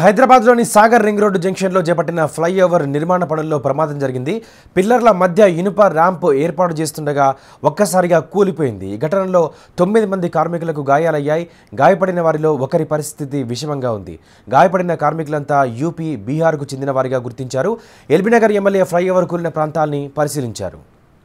హైదరాబాద్లోని Sagar ring road జంక్షన్లో చేపట్టిన ఫ్లైఓవర్ నిర్మాణ పనుల్లో ప్రమాదం జరిగింది పిల్లర్ల మధ్య ఇనుప ర్యాంప్ ఏర్పాటు చేస్తుండగా ఒక్కసారిగా కూలిపోయింది ఈ ఘటనలో తొమ్మిది మంది కార్మికులకు గాయాలయ్యాయి గాయపడిన వారిలో ఒకరి పరిస్థితి విషమంగా ఉంది గాయపడిన కార్మికులంతా యూపీ బీహార్కు చెందిన వారిగా గుర్తించారు ఎల్బీనగర్ ఎమ్మెల్యే ఫ్లైఓవర్ కూలిన ప్రాంతాల్ని పరిశీలించారు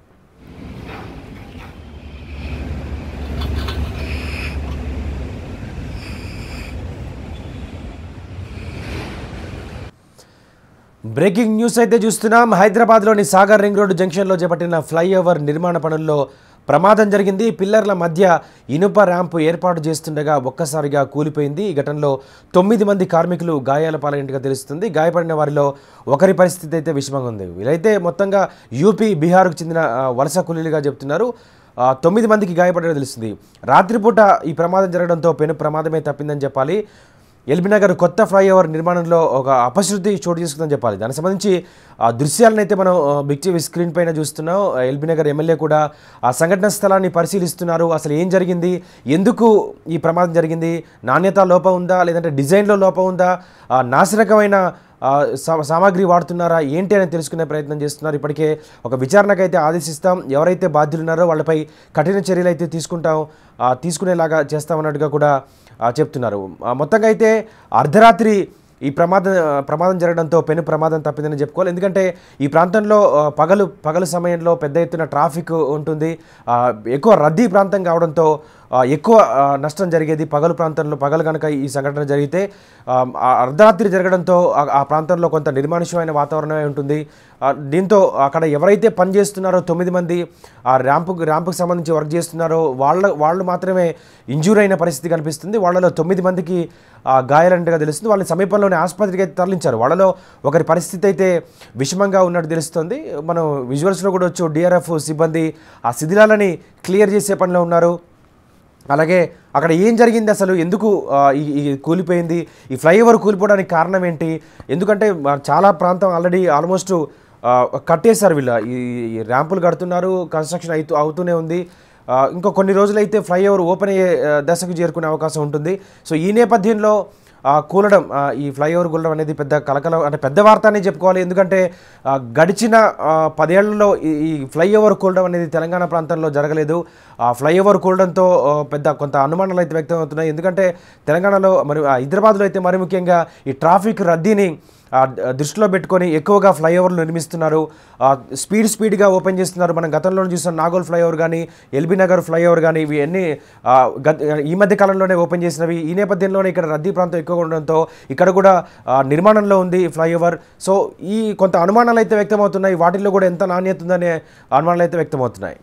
బ్రేకింగ్ న్యూస్ అయితే చూస్తున్నాం హైదరాబాద్లోని సాగర్ రింగ్ రోడ్డు జంక్షన్లో చేపట్టిన ఫ్లైఓవర్ నిర్మాణ పనుల్లో ప్రమాదం జరిగింది పిల్లర్ల మధ్య ఇనుప ర్యాంపు ఏర్పాటు చేస్తుండగా ఒక్కసారిగా కూలిపోయింది ఈ ఘటనలో తొమ్మిది మంది కార్మికులు గాయాల పాలైనట్టుగా తెలుస్తుంది గాయపడిన వారిలో ఒకరి పరిస్థితి అయితే విషమంగా ఉంది వీరైతే మొత్తంగా యూపీ బీహార్కు చెందిన ఆ, వలస కూలీలుగా చెప్తున్నారు ఆ, తొమ్మిది మందికి గాయపడినట్టు తెలుస్తుంది రాత్రిపూట ఈ ప్రమాదం జరగడంతో పెను ప్రమాదమే తప్పిందని చెప్పాలి ఎల్బీనగర్ కొత్త ఫ్లైఓవర్ నిర్మాణంలో ఒక అపశృతి చోటు చేసుకుందని చెప్పాలి దానికి సంబంధించి ఆ దృశ్యాలను అయితే మనం ఆ, బిగ్ టీవీ స్క్రీన్ పైన చూస్తున్నాం ఆ, ఎల్బీనగర్ ఎమ్మెల్యే కూడా ఆ సంఘటన స్థలాన్ని పరిశీలిస్తున్నారు అసలు ఏం జరిగింది ఎందుకు ఈ ప్రమాదం జరిగింది నాణ్యత లోపం ఉందా లేదంటే డిజైన్లో లోపం ఉందా ఆ, నాసిరకమైన ఆ, సా- సామాగ్రి వాడుతున్నారా ఏంటి అని తెలుసుకునే ప్రయత్నం చేస్తున్నారు ఇప్పటికే ఒక విచారణకైతే ఆదేశిస్తాం ఎవరైతే బాధ్యులు ఉన్నారో వాళ్ళపై కఠిన చర్యలు అయితే తీసుకుంటాం ఆ, తీసుకునేలాగా చేస్తామన్నట్టుగా కూడా ఆ, చెప్తున్నారు ఆ, మొత్తంగా అయితే అర్ధరాత్రి ఈ ప్రమాదం ప్రమాదం జరగడంతో పెను ప్రమాదం తప్పిందని చెప్పుకోవాలి ఎందుకంటే ఈ ప్రాంతంలో ఆ, పగలు పగలు సమయంలో పెద్ద ఎత్తున ట్రాఫిక్ ఉంటుంది ఆ, ఎక్కువ రద్దీ ప్రాంతం కావడంతో ఆ, ఎక్కువ ఆ, నష్టం జరిగేది పగలు ప్రాంతంలో పగలు కనుక ఈ సంఘటన జరిగితే ఆ, ఆ అర్ధరాత్రి జరగడంతో ఆ- ఆ ప్రాంతంలో కొంత నిర్మానుష్యమైన వాతావరణమే ఉంటుంది ఆ, దీంతో అక్కడ ఎవరైతే పని చేస్తున్నారో తొమ్మిది మంది ఆ ర్యాంపు ర్యాంపుకి సంబంధించి వర్క్ చేస్తున్నారో వాళ్ళ వాళ్ళు మాత్రమే ఇంజూర్ అయిన పరిస్థితి కనిపిస్తుంది వాళ్ళలో తొమ్మిది మందికి ఆ, గాయాలంటగా తెలుస్తుంది వాళ్ళని సమీపంలోని ఆసుపత్రికి అయితే తరలించారు వాళ్ళలో ఒకరి పరిస్థితి అయితే విషమంగా ఉన్నట్టు తెలుస్తుంది మనం విజువల్స్లో కూడా వచ్చు డిఆర్ఎఫ్ సిబ్బంది ఆ శిథిలాలని క్లియర్ చేసే పనిలో ఉన్నారు అలాగే అక్కడ ఏం జరిగింది అసలు ఎందుకు ఆ, ఈ ఈ కూలిపోయింది ఈ ఫ్లైఓవర్ కూలిపోవడానికి కారణం ఏంటి ఎందుకంటే ఆ, చాలా ప్రాంతం ఆల్రెడీ ఆల్మోస్ట్ ఆ, కట్టేశారు వీళ్ళ ఈ ఈ ర్యాంపులు కడుతున్నారు కన్స్ట్రక్షన్ అవుతూ అవుతూనే ఉంది ఆ, ఇంకో కొన్ని రోజులైతే ఫ్లైఓవర్ ఓపెన్ అయ్యే ఆ, దశకు చేరుకునే అవకాశం ఉంటుంది సో ఈ నేపథ్యంలో ఆ, కూలడం ఆ, ఈ ఫ్లైఓవర్ కూలడం అనేది పెద్ద కలకలం అంటే పెద్ద వార్త అని చెప్పుకోవాలి ఎందుకంటే ఆ, గడిచిన ఆ, పదేళ్లలో ఈ ఈ ఫ్లైఓవర్ కూలడం అనేది తెలంగాణ ప్రాంతంలో జరగలేదు ఆ ఫ్లైఓవర్ కూలడంతో ఆ, పెద్ద కొంత అనుమానాలు అయితే వ్యక్తం అవుతున్నాయి ఎందుకంటే తెలంగాణలో మరి ఆ, హైదరాబాద్లో అయితే మరి ముఖ్యంగా ఈ ట్రాఫిక్ రద్దీని ఆ, ద- దృష్టిలో పెట్టుకొని ఎక్కువగా ఫ్లైఓవర్లు నిర్మిస్తున్నారు ఆ, స్పీడ్ స్పీడ్గా ఓపెన్ చేస్తున్నారు మనం గతంలో చూసిన నాగోల్ ఫ్లైఓవర్ కానీ ఎల్బీ నగర్ ఫ్లైఓవర్ కానీ ఇవి అన్ని ఆ, గత- ఈ మధ్య కాలంలోనే ఓపెన్ చేసినవి ఈ నేపథ్యంలోనే ఇక్కడ రద్దీ ప్రాంతం ఎక్కువగా ఉండడంతో ఇక్కడ కూడా ఆ, నిర్మాణంలో ఉంది ఈ ఫ్లైఓవర్ సో ఈ కొంత అనుమానాలు అయితే వ్యక్తమవుతున్నాయి వాటిల్లో కూడా ఎంత నాణ్యత ఉందనే అనుమానాలు అయితే వ్యక్తమవుతున్నాయి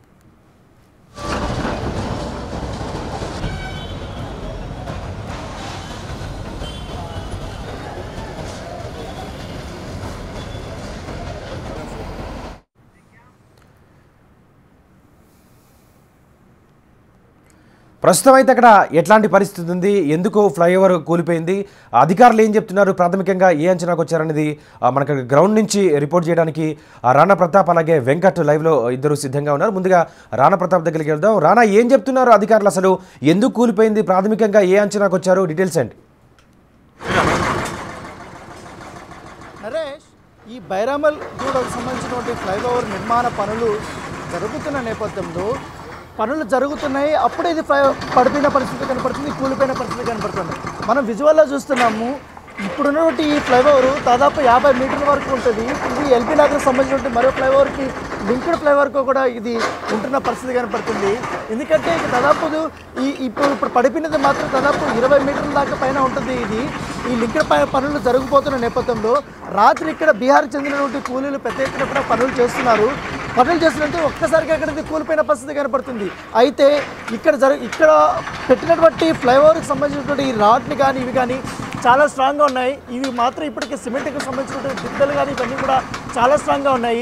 ప్రస్తుతం అయితే అక్కడ ఎట్లాంటి పరిస్థితి ఉంది ఎందుకు ఫ్లైఓవర్ కూలిపోయింది అధికారులు ఏం చెప్తున్నారు ప్రాథమికంగా ఏ అంచనాకు వచ్చారనేది ఆ, మనకు గ్రౌండ్ నుంచి రిపోర్ట్ చేయడానికి ఆ, రాణా ప్రతాప్ అలాగే వెంకట్ లైవ్లో ఇద్దరు సిద్ధంగా ఉన్నారు ముందుగా రాణా ప్రతాప్ దగ్గరికి వెళ్దాం రాణా ఏం చెప్తున్నారు అధికారులు అసలు ఎందుకు కూలిపోయింది ప్రాథమికంగా ఏ అంచనాకు వచ్చారు డీటెయిల్స్ ఏంటి నరేష్ ఈ బైరామల్ గూడకు సంబంధించినటువంటి ఫ్లైఓవర్ నిర్మాణ పనులు జరుగుతున్న నేపథ్యంలో పనులు జరుగుతున్నాయి అప్పుడే ఇది ఫ్లై పడిపోయిన పరిస్థితి కనపడుతుంది కూలిపోయిన పరిస్థితి కనపడుతుంది మనం విజువల్లో చూస్తున్నాము ఇప్పుడున్నటువంటి ఈ ఫ్లైఓవర్ దాదాపు యాభై మీటర్ల వరకు ఉంటుంది ఇది ఎల్బీ నగర్కి సంబంధించినటువంటి మరో ఫ్లైఓవర్కి లింక్డ్ ఫ్లైఓవర్కు కూడా ఇది ఉంటున్న పరిస్థితి కనపడుతుంది ఎందుకంటే ఇది దాదాపు ఈ ఇప్పుడు ఇప్పుడు పడిపోయినది మాత్రం దాదాపు ఇరవై మీటర్ల దాకా పైన ఉంటుంది ఇది ఈ లింక్డ్ పై పనులు జరిగిపోతున్న నేపథ్యంలో రాత్రి ఇక్కడ బీహార్ చెందినటువంటి కూలీలు పెద్ద ఎత్తున కూడా పనులు చేస్తున్నారు పనులు చేస్తున్నందుకు ఒక్కసారిగా ఇక్కడ ఇది కూలిపోయిన పరిస్థితి కనపడుతుంది అయితే ఇక్కడ జరు ఇక్కడ పెట్టినటువంటి ఫ్లైఓవర్కి సంబంధించినటువంటి ఈ రాడ్ని కానీ ఇవి కానీ చాలా స్ట్రాంగ్గా ఉన్నాయి ఇవి మాత్రం ఇప్పటికీ సిమెంట్కి సంబంధించినటువంటి దిద్దలు కానీ ఇవన్నీ కూడా చాలా స్ట్రాంగ్గా ఉన్నాయి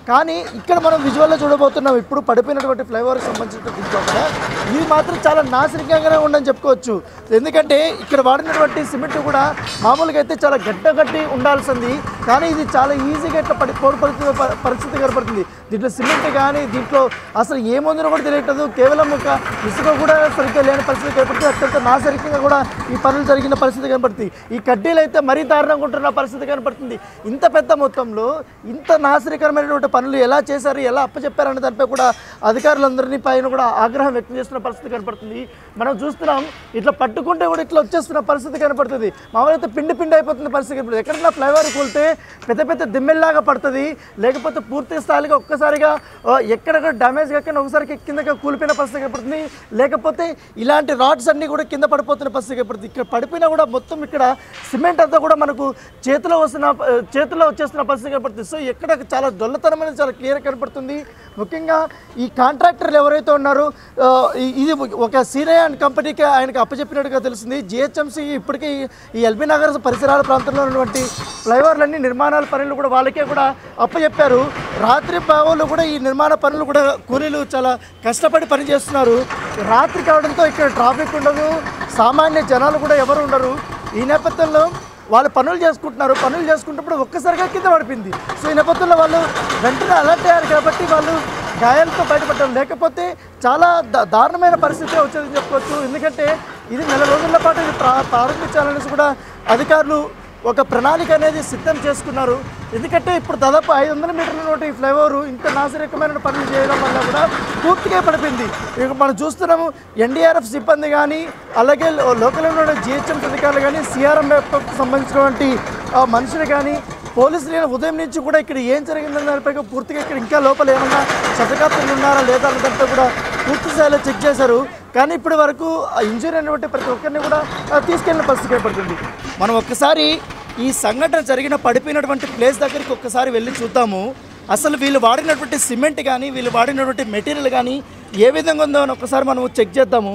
కానీ ఇక్కడ మనం విజువల్లో చూడబోతున్నాం ఇప్పుడు పడిపోయినటువంటి ఫ్లైఓవర్కి సంబంధించిన దీంట్లో కూడా ఇది మాత్రం చాలా నాశనికంగానే ఉందని చెప్పుకోవచ్చు ఎందుకంటే ఇక్కడ వాడినటువంటి సిమెంట్ కూడా మామూలుగా అయితే చాలా గడ్డ కట్టి ఉండాల్సింది కానీ ఇది చాలా ఈజీగా ఇట్లా పడి పోడు పరిస్థితి పరిస్థితి కనపడుతుంది దీంట్లో సిమెంట్ కానీ దీంట్లో అసలు ఏముందో కూడా తెలియట్లేదు కేవలం ఒక ఇసుక కూడా సరిగ్గా లేని పరిస్థితి కనపడుతుంది అత్యంత నాశరికంగా కూడా ఈ పనులు జరిగిన పరిస్థితి కనపడుతుంది ఈ కడ్డీలు అయితే మరీ దారుణంగా ఉంటున్న పరిస్థితి కనపడుతుంది ఇంత పెద్ద మొత్తంలో ఇంత నాశనకరమైనటువంటి పనులు ఎలా చేశారు ఎలా అప్పచెప్పారనే దానిపై కూడా అధికారులందరినీ పైన కూడా ఆగ్రహం వ్యక్తం చేస్తున్న పరిస్థితి కనపడుతుంది మనం చూస్తున్నాం ఇట్లా పట్టుకుంటే కూడా ఇట్లా వచ్చేస్తున్న పరిస్థితి కనపడుతుంది మామూలు అయితే పిండి పిండి అయిపోతున్న పరిస్థితి కనపడుతుంది ఎక్కడైనా ఫ్లైఓవర్ కూలితే పెద్ద పెద్ద దిమ్మెల్లాగా పడుతుంది లేకపోతే పూర్తి స్థాయిగా ఒక్కసారిగా ఆ, ఎక్కడెక్కడ డ్యామేజ్ కాకుండా ఒకసారికి కిందకి కూలిపోయిన పరిస్థితి కనపడుతుంది లేకపోతే ఇలాంటి రాడ్స్ అన్నీ కూడా కింద పడిపోతున్న పరిస్థితి కనపడుతుంది ఇక్కడ పడిపోయినా కూడా మొత్తం ఇక్కడ సిమెంట్ అంతా కూడా మనకు చేతిలో వస్తున్న ఆ, చేతిలో వచ్చేస్తున్న పరిస్థితి కనపడుతుంది సో ఎక్కడ చాలా దొల్లతనం అనేది చాలా క్లియర్ కనపడుతుంది ముఖ్యంగా ఈ కాంట్రాక్టర్లు ఎవరైతే ఉన్నారో ఆ, ఈ- ఇది ఒక సీనియర్ అండ్ కంపెనీకి ఆయనకు అప్పచెప్పినట్టుగా తెలిసింది జిహెచ్ఎంసీ ఇప్పటికీ ఈ ఎల్బీ నగర్ పరిసరాల ప్రాంతంలో ఉన్నటువంటి ఫ్లైఓవర్లన్నీ నిర్మాణాల పనులు కూడా వాళ్ళకే కూడా అప్పచెప్పారు రాత్రి బావులు కూడా ఈ నిర్మాణ పనులు కూడా కూలీలు చాలా కష్టపడి పనిచేస్తున్నారు రాత్రి కావడంతో ఇక్కడ ట్రాఫిక్ ఉండదు సామాన్య జనాలు కూడా ఎవరు ఉండరు ఈ నేపథ్యంలో వాళ్ళు పనులు చేసుకుంటున్నారు పనులు చేసుకుంటున్నప్పుడు ఒక్కసారిగా కింద పడిపోయింది సో ఈ నేపథ్యంలో వాళ్ళు వెంటనే అలర్ట్ అయ్యారు కాబట్టి వాళ్ళు గాయాలతో బయటపడ్డారు లేకపోతే చాలా దా- దారుణమైన పరిస్థితి వచ్చేదని చెప్పుకోవచ్చు ఎందుకంటే ఇది నెల రోజుల పాటు ఇది ప్రా ప్రారంభించాలనేసి కూడా అధికారులు ఒక ప్రణాళిక అనేది సిద్ధం చేసుకున్నారు ఎందుకంటే ఇప్పుడు దాదాపు ఐదు వందల మీటర్ల నోటి ఈ ఫ్లైఓవర్ ఇంత నాసిరకమైన పనులు చేయడం వల్ల కూడా పూర్తిగా పడిపోయింది ఇక మనం చూస్తున్నాము ఎన్డీఆర్ఎఫ్ సిబ్బంది కానీ అలాగే లో- లోకల్లో ఉన్న జిహెచ్ఎం అధికారులు కానీ సిఆర్ఎంఎఫ్ సంబంధించినటువంటి ఆ, మనుషులు కానీ పోలీసులు నేను ఉదయం నుంచి కూడా ఇక్కడ ఏం జరిగిందన్న దానిపై పూర్తిగా ఇక్కడ ఇంకా లోపల ఏమన్నా శతకాప్తులు ఉన్నారా లేదా అన్న దానిపై కూడా పూర్తి స్థాయిలో చెక్ చేశారు కానీ ఇప్పటి వరకు ఆ ఇంజూరీ అయినటువంటి ప్రతి ఒక్కరిని కూడా ఆ, తీసుకెళ్ళిన పరిస్థితి ఏర్పడుతుంది మనం ఒక్కసారి ఈ సంఘటన జరిగిన పడిపోయినటువంటి ప్లేస్ దగ్గరికి ఒక్కసారి వెళ్ళి చూద్దాము అసలు వీళ్ళు వాడినటువంటి సిమెంట్ కానీ వీళ్ళు వాడినటువంటి మెటీరియల్ కానీ ఏ విధంగా ఉందో అని ఒకసారి మనం చెక్ చేద్దాము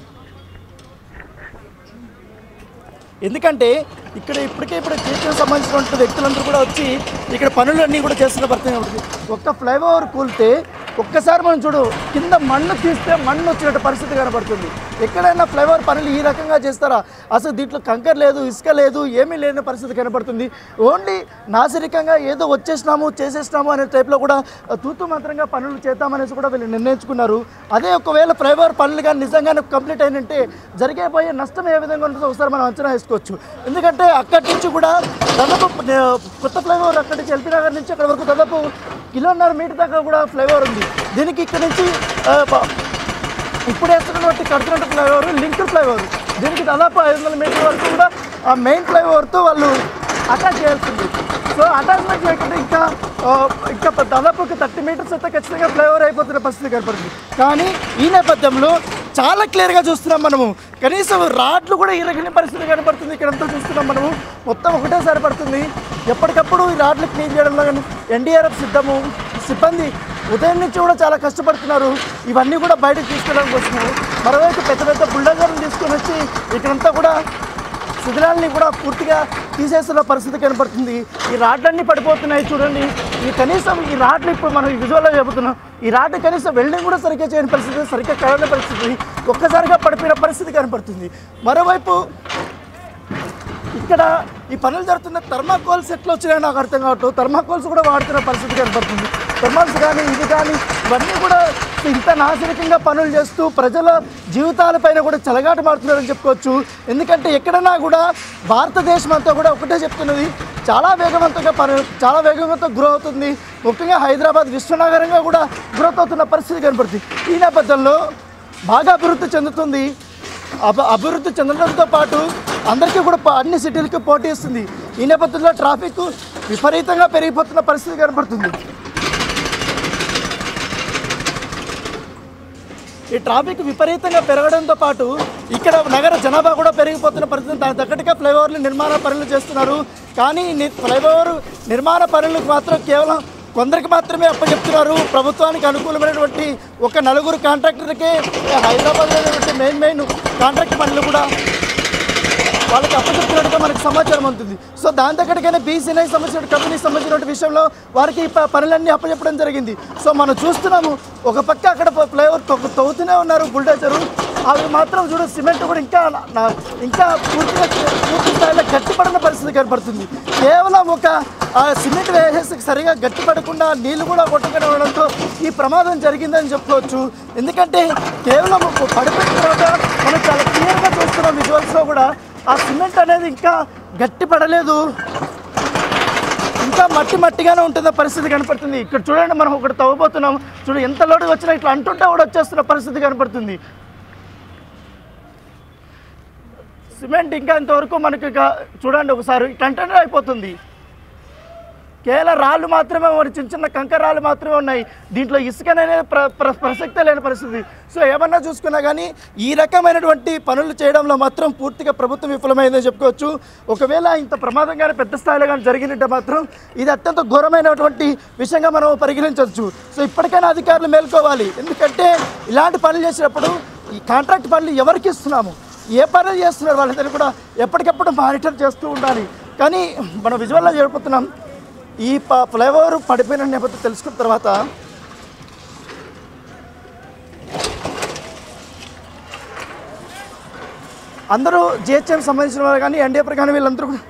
ఎందుకంటే ఇక్కడ ఇప్పటికే ఇప్పుడు జీవితం సంబంధించినటువంటి వ్యక్తులందరూ కూడా వచ్చి ఇక్కడ పనులన్నీ కూడా చేస్తున్న పరిస్థితి ఉంటుంది ఒక్క ఫ్లైఓవర్ కూలితే ఒక్కసారి మనం చూడు కింద మన్ను తీస్తే మన్ను వచ్చినట్టు పరిస్థితి కనబడుతుంది ఎక్కడైనా ఫ్లైఓవర్ పనులు ఈ రకంగా చేస్తారా అసలు దీంట్లో కంకర్ లేదు ఇసుక లేదు ఏమీ లేని పరిస్థితి కనబడుతుంది ఓన్లీ నాసిరికంగా ఏదో వచ్చేసినాము చేసేసినాము అనే టైప్లో కూడా ఆ, తూతు మంత్రంగా పనులు చేద్దామనేసి కూడా వీళ్ళు నిర్ణయించుకున్నారు అదే ఒకవేళ ఫ్లైఓవర్ పనులు కానీ నిజంగానే కంప్లీట్ అయినంటే జరిగేపోయే నష్టం ఏ విధంగా ఉంటుందో ఒకసారి మనం అంచనా వేసుకోవచ్చు ఎందుకంటే అక్కడి నుంచి కూడా దాదాపు ఆ, కొత్త ఫ్లైఓవర్ అక్కడి నుంచి ఎల్పీ నగర్ నుంచి అక్కడ వరకు దాదాపు కిలోన్నర మీటర్ దాకా కూడా ఫ్లైఓవర్ ఉంది దీనికి ఇక్కడ నుంచి ఆ, బ- ఇప్పుడు వేస్తున్నటువంటి కడుతున్నట్టు ఫ్లైఓవర్ లింక్డ్ ఫ్లైఓవర్ దీనికి దాదాపు ఐదు వందల మీటర్ల వరకు కూడా ఆ మెయిన్ ఫ్లైఓవర్తో వాళ్ళు అటాచ్ చేయాల్సింది సో అటాచ్మెంట్ లేకుండా ఇంకా ఆ, ఇంకా ప- దాదాపు ఒక థర్టీ మీటర్స్ అయితే ఖచ్చితంగా ఫ్లైఓవర్ అయిపోతున్న పరిస్థితి కనపడుతుంది కానీ ఈ నేపథ్యంలో చాలా క్లియర్గా చూస్తున్నాం మనము కనీసం రాడ్లు కూడా ఇరగిన పరిస్థితి కనపడుతుంది ఇక్కడంతా చూస్తున్నాం మనము మొత్తం ఒకటేసారి పడుతుంది ఎప్పటికప్పుడు ఈ రాడ్లు క్లీన్ చేయడంలో కానీ ఎన్డీఆర్ఎఫ్ సిద్ధము సిబ్బంది ఉదయం నుంచి కూడా చాలా కష్టపడుతున్నారు ఇవన్నీ కూడా బయటకు తీసుకెళ్ళడం కోసము మరోవైపు పెద్ద పెద్ద బుల్డోజర్లు తీసుకొని వచ్చి ఇక్కడంతా కూడా శిథిలాల్ని కూడా పూర్తిగా తీసేస్తున్న పరిస్థితి కనపడుతుంది ఈ రాడ్లన్నీ పడిపోతున్నాయి చూడండి ఈ కనీసం ఈ రాడ్లు ఇప్పుడు మనం ఈ విజువల్లో చెబుతున్నాం ఈ రాడ్ కనీసం వెల్డింగ్ కూడా సరిగ్గా చేయని పరిస్థితి సరిగ్గా కలవని పరిస్థితి ఒక్కసారిగా పడిపోయిన పరిస్థితి కనపడుతుంది మరోవైపు ఇక్కడ ఈ పనులు జరుగుతున్న థర్మాకోల్స్ ఎట్లా వచ్చినాయో నాకు అర్థం కావట్లేదు థర్మాకోల్స్ కూడా వాడుతున్న పరిస్థితి కనపడుతుంది థర్మాల్స్ కానీ ఇది కానీ ఇవన్నీ కూడా ఇంత నాశనకంగా పనులు చేస్తూ ప్రజల జీవితాలపైన కూడా చెలగాట మారుతున్నారని చెప్పుకోవచ్చు ఎందుకంటే ఎక్కడైనా కూడా భారతదేశం అంతా కూడా ఒకటే చెప్తున్నది చాలా వేగవంతంగా పని చాలా వేగవంతంగా గ్రో అవుతుంది ముఖ్యంగా హైదరాబాద్ విశ్వనగరంగా కూడా గ్రోత్ అవుతున్న పరిస్థితి కనపడుతుంది ఈ నేపథ్యంలో బాగా అభివృద్ధి చెందుతుంది అభ అభివృద్ధి చెందడంతో పాటు అందరికీ కూడా ప- అన్ని సిటీలకి పోటీ ఇస్తుంది ఈ నేపథ్యంలో ట్రాఫిక్ విపరీతంగా పెరిగిపోతున్న పరిస్థితి కనబడుతుంది ఈ ట్రాఫిక్ విపరీతంగా పెరగడంతో పాటు ఇక్కడ నగర జనాభా కూడా పెరిగిపోతున్న పరిస్థితి దానికి తగ్గట్టుగా ఫ్లైఓవర్లు నిర్మాణ పనులు చేస్తున్నారు కానీ ని- ఫ్లైఓవర్ నిర్మాణ పనులకు మాత్రం కేవలం కొందరికి మాత్రమే అప్పచెప్తున్నారు ప్రభుత్వానికి అనుకూలమైనటువంటి ఒక నలుగురు కాంట్రాక్టర్కే హైదరాబాద్లో ఉన్నటువంటి మెయిన్ మెయిన్ కాంట్రాక్ట్ పనులు కూడా వాళ్ళకి అప్పచెప్పినట్టుగా మనకు సమాచారం ఉంటుంది సో దాని దగ్గరకైనా బీసీఐ సంబంధించిన కంపెనీకి సంబంధించిన విషయంలో వారికి ఈ ప- పనులన్నీ అప్పచెప్పడం జరిగింది సో మనం చూస్తున్నాము ఒక పక్క అక్కడ ఫ్లైఓవర్ తవ్వుతూనే ఉన్నారు బుల్డోజరు అవి మాత్రం చూడ సిమెంట్ కూడా ఇంకా నా- నా- ఇంకా పూర్తిగా పూర్తి స్థాయిలో గట్టిపడిన పరిస్థితి కనపడుతుంది కేవలం ఒక ఆ సిమెంట్ వేసేసి సరిగా గట్టిపడకుండా నీళ్లు కూడా కొట్టుకుని ఉండడంతో ఈ ప్రమాదం జరిగిందని చెప్పుకోవచ్చు ఎందుకంటే కేవలం పడిపోయిన తర్వాత మనం చాలా క్లియర్గా చూస్తున్నాం విజువల్స్లో కూడా ఆ సిమెంట్ అనేది ఇంకా గట్టి పడలేదు ఇంకా మట్టి మట్టిగానే ఉంటుందో పరిస్థితి కనపడుతుంది ఇక్కడ చూడండి మనం ఒకటి తవ్వబోతున్నాం చూడు ఎంత లోటు వచ్చినా ఇట్లా అంటుంటే కూడా వచ్చేస్తున్న పరిస్థితి కనపడుతుంది సిమెంట్ ఇంకా ఇంతవరకు మనకి ఇక చూడండి ఒకసారి ఇట్లా అంటేనే అయిపోతుంది కేవలం రాళ్ళు మాత్రమే మరి చిన్న చిన్న కంకర రాళ్ళు మాత్రమే ఉన్నాయి దీంట్లో ఇసుక అనేది ప్ర ప్ర- ప్రసక్తే లేని పరిస్థితి సో ఏమన్నా చూసుకున్నా కానీ ఈ రకమైనటువంటి పనులు చేయడంలో మాత్రం పూర్తిగా ప్రభుత్వం విఫలమైందని చెప్పుకోవచ్చు ఒకవేళ ఇంత ప్రమాదంగానే పెద్ద స్థాయిలో కానీ జరిగినట్టే మాత్రం ఇది అత్యంత ఘోరమైనటువంటి విషయంగా మనం పరిగణించవచ్చు సో ఇప్పటికైనా అధికారులు మేల్కోవాలి ఎందుకంటే ఇలాంటి పనులు చేసినప్పుడు ఈ కాంట్రాక్ట్ పనులు ఎవరికి ఇస్తున్నాము ఏ పనులు చేస్తున్నారు వాళ్ళందరూ కూడా ఎప్పటికప్పుడు మానిటర్ చేస్తూ ఉండాలి కానీ మనం విజువల్లో చేరుపుతున్నాం ఈ ప ఫ్లైఓవర్ పడిపోయిన నేపథ్యం తెలుసుకున్న తర్వాత అందరూ జిహెచ్ఎం సంబంధించిన వారు కానీ ఎన్డీఎఫ్ కానీ వీళ్ళందరూ కూడా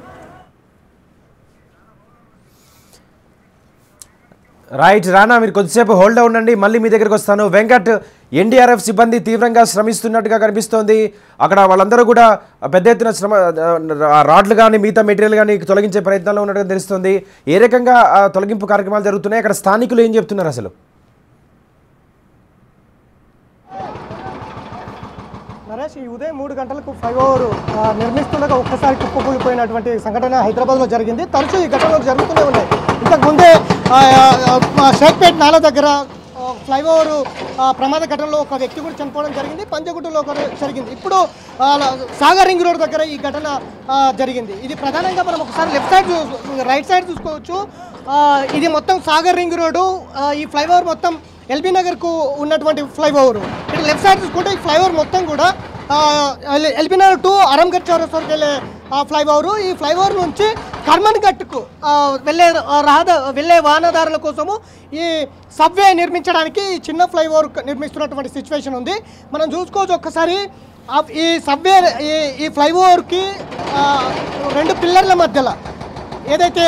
రైట్ రానా మీరు కొద్దిసేపు హోల్డ్ ఉండండి మళ్ళీ మీ దగ్గరికి వస్తాను వెంకట్ ఎన్డీఆర్ఎఫ్ సిబ్బంది తీవ్రంగా శ్రమిస్తున్నట్టుగా కనిపిస్తోంది అక్కడ వాళ్ళందరూ కూడా పెద్ద ఎత్తున శ్రమ ఆ, రాడ్లు కానీ మిగతా మెటీరియల్ కానీ తొలగించే ప్రయత్నంలో ఉన్నట్టుగా తెలుస్తుంది ఏ రకంగా ఆ, తొలగింపు కార్యక్రమాలు జరుగుతున్నాయి అక్కడ స్థానికులు ఏం చెప్తున్నారు అసలు నరేష్ ఈ ఉదయం మూడు గంటలకు ఫ్లైఓవర్ ఆ, నిర్మిస్తుండగా ఒక్కసారి కుప్పకూలిపోయినటువంటి సంఘటన హైదరాబాద్లో జరిగింది తరచూ ఈ ఘటనలు జరుగుతూనే ఉన్నాయి ఇంతకు ముందే ఆ, ఆ, షేక్పేట్ నాల దగ్గర ఆ, ఫ్లైఓవర్ ఆ, ప్రమాద ఘటనలో ఒక వ్యక్తి కూడా చనిపోవడం జరిగింది పంజగుట్టలో ఒకరు జరిగింది ఇప్పుడు ఆ, సాగర్ రింగ్ రోడ్ దగ్గర ఈ ఘటన ఆ, జరిగింది ఇది ప్రధానంగా మనం ఒకసారి లెఫ్ట్ సైడ్ చూ- రైట్ సైడ్ చూసుకోవచ్చు ఆ, ఇది మొత్తం సాగర్ రింగ్ రోడ్డు ఆ, ఈ ఫ్లైఓవర్ మొత్తం ఎల్బీ నగర్కు ఉన్నటువంటి ఫ్లైఓవర్ ఇక్కడ లెఫ్ట్ సైడ్ చూసుకుంటే ఈ ఫ్లైఓవర్ మొత్తం కూడా ఆ, ఎల్- ఎల్బీ నగర్ టు అరంగట్ చౌరస్ వరకు వెళ్ళే ఆ ఫ్లైఓవర్ ఈ ఫ్లైఓవర్ నుంచి కర్మన్ ఘట్కు ఆ, వెళ్ళే ఆ, రహద వెళ్ళే వాహనదారుల కోసము ఈ సబ్వే నిర్మించడానికి ఈ చిన్న ఫ్లైఓవర్ నిర్మిస్తున్నటువంటి సిచ్యువేషన్ ఉంది మనం చూసుకోవచ్చు ఒక్కసారి ఆ ఈ సబ్వే ఈ ఈ ఫ్లైఓవర్కి ఆ, రెండు పిల్లర్ల మధ్యలో ఏదైతే